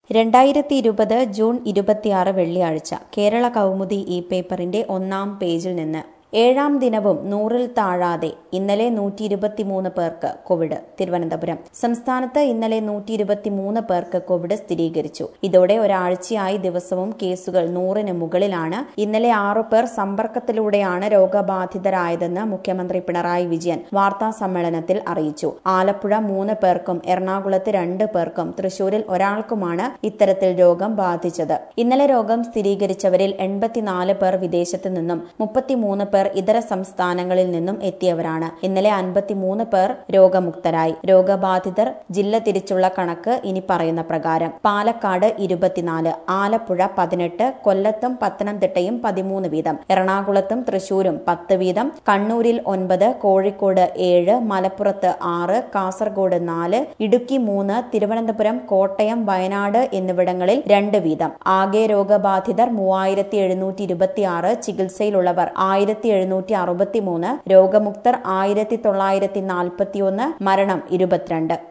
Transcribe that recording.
രണ്ടായിരത്തി ഇരുപത് ജൂൺ ഇരുപത്തിയാറ് വെള്ളിയാഴ്ച കേരള കൗമുദി ഈ പേപ്പറിന്റെ ഒന്നാം പേജിൽ നിന്ന് ഏഴാം ദിനവും നൂറിൽ താഴാതെ ഇന്നലെ നൂറ്റി ഇരുപത്തിമൂന്ന് പേർക്ക് കോവിഡ് തിരുവനന്തപുരം സംസ്ഥാനത്ത് ഇന്നലെ നൂറ്റി ഇരുപത്തിമൂന്ന് പേർക്ക് കോവിഡ് സ്ഥിരീകരിച്ചു ഇതോടെ ഒരാഴ്ചയായി ദിവസവും കേസുകൾ നൂറിന് മുകളിലാണ് ഇന്നലെ ആറു പേർ സമ്പർക്കത്തിലൂടെയാണ് രോഗബാധിതരായതെന്ന് മുഖ്യമന്ത്രി പിണറായി വിജയൻ വാർത്താ സമ്മേളനത്തിൽ അറിയിച്ചു ആലപ്പുഴ മൂന്ന് പേർക്കും എറണാകുളത്ത് രണ്ട് പേർക്കും തൃശൂരിൽ ഒരാൾക്കുമാണ് ഇത്തരത്തിൽ രോഗം ബാധിച്ചത് ഇന്നലെ രോഗം സ്ഥിരീകരിച്ചവരിൽ എൺപത്തിനാല് പേർ വിദേശത്ത് നിന്നും മുപ്പത്തിമൂന്ന് പേർ ഇതര സംസ്ഥാനങ്ങളിൽ നിന്നും എത്തിയവരാണ് ഇന്നലെ അൻപത്തിമൂന്ന് പേർ രോഗമുക്തരായി രോഗബാധിതർ ജില്ല തിരിച്ചുള്ള കണക്ക് ഇനി പറയുന്ന പ്രകാരം പാലക്കാട് ഇരുപത്തിനാല് ആലപ്പുഴ പതിനെട്ട് കൊല്ലത്തും പത്തനംതിട്ടയും പതിമൂന്ന് വീതം എറണാകുളത്തും തൃശൂരും പത്ത് വീതം കണ്ണൂരിൽ ഒൻപത് കോഴിക്കോട് ഏഴ് മലപ്പുറത്ത് ആറ് കാസർഗോഡ് നാല് ഇടുക്കി മൂന്ന് തിരുവനന്തപുരം കോട്ടയം വയനാട് എന്നിവിടങ്ങളിൽ രണ്ട് വീതം ആകെ രോഗബാധിതർ മൂവായിരത്തി എഴുന്നൂറ്റി ഇരുപത്തിയാറ് ചികിത്സയിലുള്ളവർ ആയിരത്തി എഴുന്നൂറ്റി അറുപത്തിമൂന്ന് രോഗമുക്തർ ആയിരത്തി തൊള്ളായിരത്തി നാൽപ്പത്തിയൊന്ന് മരണം ഇരുപത്തിരണ്ട്